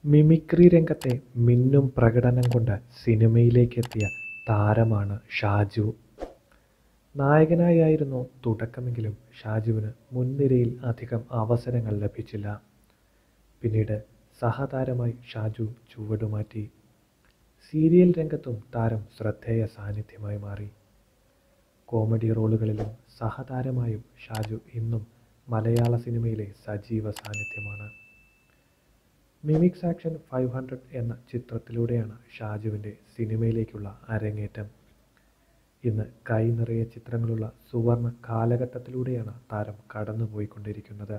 mimicry രംഗത്തെ മിന്നും പ്രകടനം കൊണ്ട് സിനിമയിലേക്കെത്തിയ താരമാണ് ഷാജു നായകനായായിരുന്നു തുടക്കമെങ്കിലും ഷാജുവിന് മുൻനിരയിൽ അധികം അവസരങ്ങൾ ലഭിച്ചില്ല പിന്നീട് സഹതാരമായി ഷാജു ചുവടുമാറ്റി സീരിയൽ രംഗത്തും താരം ശ്രദ്ധേയ സാന്നിധ്യമായി മാറി കോമഡി റോളുകളിലും സഹതാരമായും ഷാജു ഇന്നും മലയാള സിനിമയിലെ സജീവ സാന്നിധ്യമാണ് മിമിക്സ് ആക്ഷൻ ഫൈവ് ഹൺഡ്രഡ് എന്ന ചിത്രത്തിലൂടെയാണ് ഷാജുവിൻ്റെ സിനിമയിലേക്കുള്ള അരങ്ങേറ്റം ഇന്ന് കൈ നിറയെ ചിത്രങ്ങളുള്ള സുവർണ കാലഘട്ടത്തിലൂടെയാണ് താരം കടന്നുപോയിക്കൊണ്ടിരിക്കുന്നത്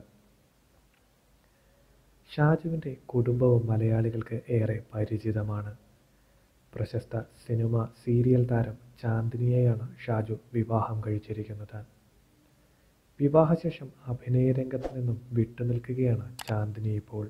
ഷാജുവിൻ്റെ കുടുംബവും മലയാളികൾക്ക് ഏറെ പരിചിതമാണ് പ്രശസ്ത സിനിമ സീരിയൽ താരം ചാന്ദിനിയെയാണ് ഷാജു വിവാഹം കഴിച്ചിരിക്കുന്നത് വിവാഹശേഷം അഭിനയ രംഗത്ത് നിന്നും വിട്ടുനിൽക്കുകയാണ് ചാന്ദിനി ഇപ്പോൾ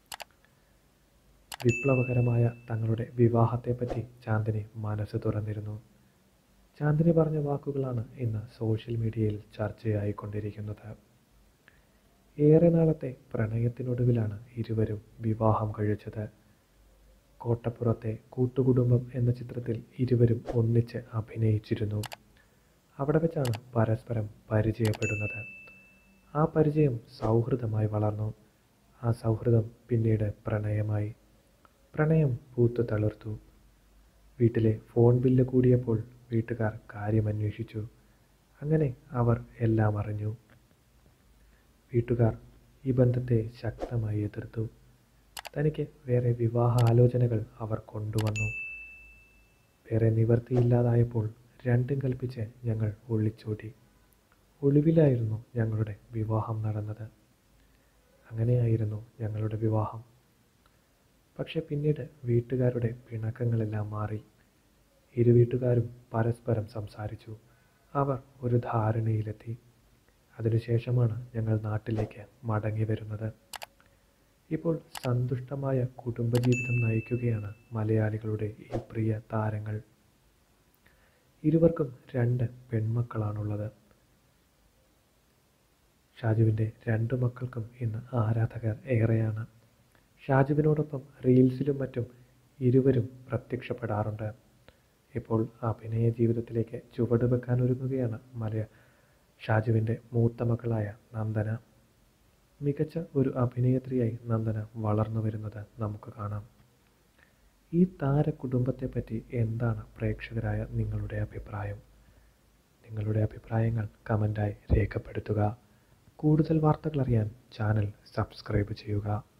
വിപ്ലവകരമായ തങ്ങളുടെ വിവാഹത്തെപ്പറ്റി ചാന്ദിനി മനസ്സ് തുറന്നിരുന്നു ചാന്ദിനി പറഞ്ഞ വാക്കുകളാണ് ഇന്ന് സോഷ്യൽ മീഡിയയിൽ ചർച്ചയായിക്കൊണ്ടിരിക്കുന്നത് ഏറെ നാളത്തെ പ്രണയത്തിനൊടുവിലാണ് ഇരുവരും വിവാഹം കഴിച്ചത് കോട്ടപ്പുറത്തെ കൂട്ടുകുടുംബം എന്ന ചിത്രത്തിൽ ഇരുവരും ഒന്നിച്ച് അഭിനയിച്ചിരുന്നു അവിടെ വെച്ചാണ് പരസ്പരം പരിചയപ്പെടുന്നത് ആ പരിചയം സൗഹൃദമായി വളർന്നു ആ സൗഹൃദം പിന്നീട് പ്രണയമായി പ്രണയം പൂത്തു തളിർത്തു വീട്ടിലെ ഫോൺ ബില്ല് കൂടിയപ്പോൾ വീട്ടുകാർ കാര്യമന്വേഷിച്ചു അങ്ങനെ അവർ എല്ലാം അറിഞ്ഞു വീട്ടുകാർ ഈ ബന്ധത്തെ ശക്തമായി എതിർത്തു തനിക്ക് വേറെ വിവാഹ ആലോചനകൾ അവർ കൊണ്ടുവന്നു വേറെ നിവർത്തിയില്ലാതായപ്പോൾ രണ്ടും കൽപ്പിച്ച് ഞങ്ങൾ ഒളിച്ചോടി ഒളിവിലായിരുന്നു ഞങ്ങളുടെ വിവാഹം നടന്നത് അങ്ങനെയായിരുന്നു ഞങ്ങളുടെ വിവാഹം പക്ഷെ പിന്നീട് വീട്ടുകാരുടെ പിണക്കങ്ങളെല്ലാം മാറി ഇരു വീട്ടുകാരും പരസ്പരം സംസാരിച്ചു അവർ ഒരു ധാരണയിലെത്തി അതിനുശേഷമാണ് ഞങ്ങൾ നാട്ടിലേക്ക് മടങ്ങി വരുന്നത് ഇപ്പോൾ സന്തുഷ്ടമായ കുടുംബജീവിതം നയിക്കുകയാണ് മലയാളികളുടെ ഈ പ്രിയ താരങ്ങൾ ഇരുവർക്കും രണ്ട് പെൺമക്കളാണുള്ളത് ഷാജുവിൻ്റെ രണ്ട് മക്കൾക്കും ഇന്ന് ആരാധകർ ഏറെയാണ് ഷാജുവിനോടൊപ്പം റീൽസിലും മറ്റും ഇരുവരും പ്രത്യക്ഷപ്പെടാറുണ്ട് ഇപ്പോൾ അഭിനയ ജീവിതത്തിലേക്ക് ചുവട് വെക്കാൻ ഒരുങ്ങുകയാണ് മലയ ഷാജുവിൻ്റെ മൂത്ത മകളായ നന്ദന മികച്ച ഒരു അഭിനേത്രിയായി നന്ദന വളർന്നു വരുന്നത് നമുക്ക് കാണാം ഈ താര കുടുംബത്തെപ്പറ്റി എന്താണ് പ്രേക്ഷകരായ നിങ്ങളുടെ അഭിപ്രായം നിങ്ങളുടെ അഭിപ്രായങ്ങൾ കമൻറ്റായി രേഖപ്പെടുത്തുക കൂടുതൽ വാർത്തകൾ അറിയാൻ ചാനൽ സബ്സ്ക്രൈബ് ചെയ്യുക